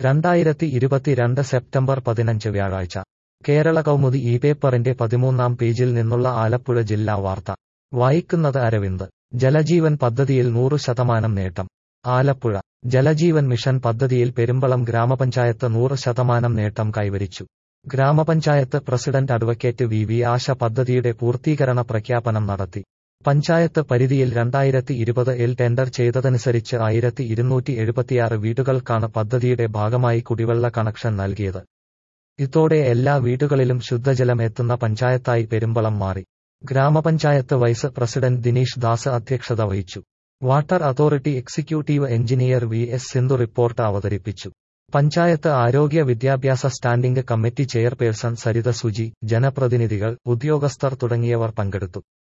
രണ്ടായിരത്തി ഇരുപത്തിരണ്ട് സെപ്റ്റംബർ പതിനഞ്ച് വ്യാഴാഴ്ച കേരള കൗമുദി ഈ പേപ്പറിന്റെ പതിമൂന്നാം പേജിൽ നിന്നുള്ള ആലപ്പുഴ ജില്ലാ വാർത്ത വായിക്കുന്നത് അരവിന്ദ് ജലജീവൻ പദ്ധതിയിൽ നൂറ് ശതമാനം നേട്ടം ആലപ്പുഴ ജലജീവൻ മിഷൻ പദ്ധതിയിൽ പെരുമ്പളം ഗ്രാമപഞ്ചായത്ത് നൂറ് ശതമാനം നേട്ടം കൈവരിച്ചു ഗ്രാമപഞ്ചായത്ത് president advocate V V Asha പദ്ധതിയുടെ പൂർത്തീകരണ പ്രഖ്യാപനം നടത്തി പഞ്ചായത്ത് പരിധിയിൽ രണ്ടായിരത്തി ഇരുപത് എൽ ടെൻഡർ ചെയ്തതനുസരിച്ച് ആയിരത്തി ഇരുന്നൂറ്റി എഴുപത്തിയാറ് വീടുകൾക്കാണ് പദ്ധതിയുടെ ഭാഗമായി കുടിവെള്ള കണക്ഷൻ നൽകിയത് ഇതോടെ എല്ലാ വീടുകളിലും ശുദ്ധജലം എത്തുന്ന പഞ്ചായത്തായി പെരുമ്പളം മാറി ഗ്രാമപഞ്ചായത്ത് വൈസ് പ്രസിഡന്റ് ദിനീഷ് ദാസ് അധ്യക്ഷത വഹിച്ചു water authority executive engineer V S Sindhu report അവതരിപ്പിച്ചു പഞ്ചായത്ത് ആരോഗ്യ വിദ്യാഭ്യാസ standing committee chairperson Saritha Suji ജനപ്രതിനിധികൾ ഉദ്യോഗസ്ഥർ തുടങ്ങിയവർ പങ്കെടുത്തു